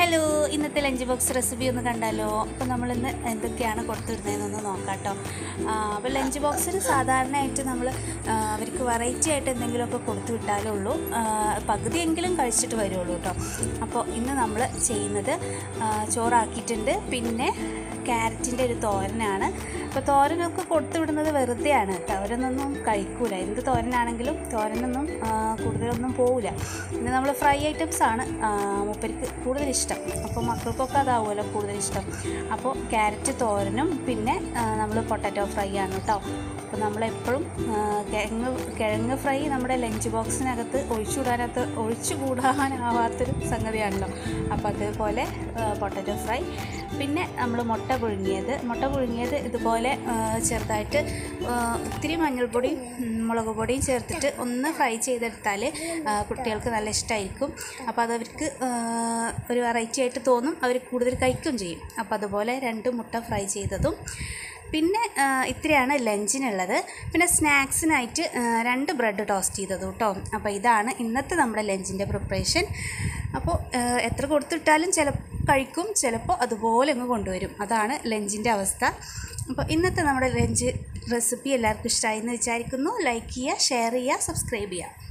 hello ഇന്നത്തെ lunch box recipe ഒന്ന് കണ്ടാലോ അപ്പോൾ നമ്മളിന്ന് എന്തൊക്കെയാണ് കൊടുത്തിടുന്നതെന്നൊന്ന് നോക്കാം കേട്ടോ അപ്പോൾ ലഞ്ച് ബോക്സിന് സാധാരണയായിട്ട് നമ്മൾ അവർക്ക് വെറൈറ്റി ആയിട്ട് എന്തെങ്കിലുമൊക്കെ കൊടുത്തു വിട്ടാലേ ഉള്ളൂ ആ, പകുതിയെങ്കിലും കഴിച്ചിട്ട് വരുള്ളൂ കേട്ടോ അപ്പോൾ ഇന്ന് നമ്മൾ ചെയ്യുന്നത് ആ, ചോറാക്കിയിട്ടുണ്ട് പിന്നെ ക്യാരറ്റിൻ്റെ ഒരു തോരനാണ് അപ്പോൾ തോരനൊക്കെ കൊടുത്തു വിടുന്നത് വെറുതെയാണ് കേട്ടോ അവരൊന്നും കഴിക്കൂല എന്ത് തോരനാണെങ്കിലും തോരനൊന്നും ആ, കൂടുതലൊന്നും പോവില്ല പിന്നെ നമ്മൾ ഫ്രൈ ഐറ്റംസ് ആണ് ആ, മൂപ്പർക്ക് കൂടുതൽ ഇഷ്ടം അപ്പോൾ മക്കൾക്കൊക്കെ അതാവുമല്ലോ കൂടുതൽ ഇഷ്ടം അപ്പോൾ ക്യാരറ്റ് തോരനും പിന്നെ നമ്മൾ പൊട്ടാറ്റോ ഫ്രൈ ആണ് കേട്ടോ അപ്പോൾ നമ്മളെപ്പോഴും ആ, കിഴങ്ങ് കിഴങ്ങ് ഫ്രൈ നമ്മുടെ ലഞ്ച് ബോക്സിനകത്ത് ഒഴിച്ചുകൂടാനകത്ത് ഒഴിച്ചുകൂടാനാവാത്തൊരു സംഗതിയാണല്ലോ അപ്പോൾ അതേപോലെ പൊട്ടാറ്റോ ഫ്രൈ പിന്നെ നമ്മൾ മുട്ട പുഴുങ്ങിയത് മുട്ട പുഴുങ്ങിയത് ഇതുപോലെ ആ, ചെറുതായിട്ട് ആ, ഒത്തിരി മഞ്ഞൾപ്പൊടിയും ഉം, മുളക് പൊടിയും ചേർത്തിട്ട് ഒന്ന് ഫ്രൈ ചെയ്തെടുത്താൽ ആ, കുട്ടികൾക്ക് നല്ല ഇഷ്ടമായിരിക്കും അപ്പോൾ അതവർക്ക് ആ, ഒരു വെറൈറ്റി ആയിട്ട് തോന്നും അവർ കൂടുതൽ കഴിക്കുകയും ചെയ്യും അപ്പോൾ അതുപോലെ രണ്ട് മുട്ട ഫ്രൈ ചെയ്തതും പിന്നെ ആ, ഇത്രയാണ് ലഞ്ചിനുള്ളത് പിന്നെ സ്നാക്സിനായിട്ട് ആ, രണ്ട് ബ്രെഡ് ടോസ്റ്റ് ചെയ്തതും കേട്ടോ അപ്പോൾ ഇതാണ് ഇന്നത്തെ നമ്മുടെ ലഞ്ചിൻ്റെ പ്രിപ്പറേഷൻ അപ്പോൾ ആ, എത്ര കൊടുത്തിട്ടാലും ചിലപ്പോൾ കഴിക്കും ചിലപ്പോൾ അതുപോലെ അങ്ങ് കൊണ്ടുവരും അതാണ് ലഞ്ചിൻ്റെ അവസ്ഥ അപ്പോൾ ഇന്നത്തെ നമ്മുടെ ലഞ്ച് റെസിപ്പി എല്ലാവർക്കും ഇഷ്ടമായി എന്ന് വിചാരിക്കുന്നു ലൈക്ക് ചെയ്യുക ഷെയർ ചെയ്യുക സബ്സ്ക്രൈബ് ചെയ്യുക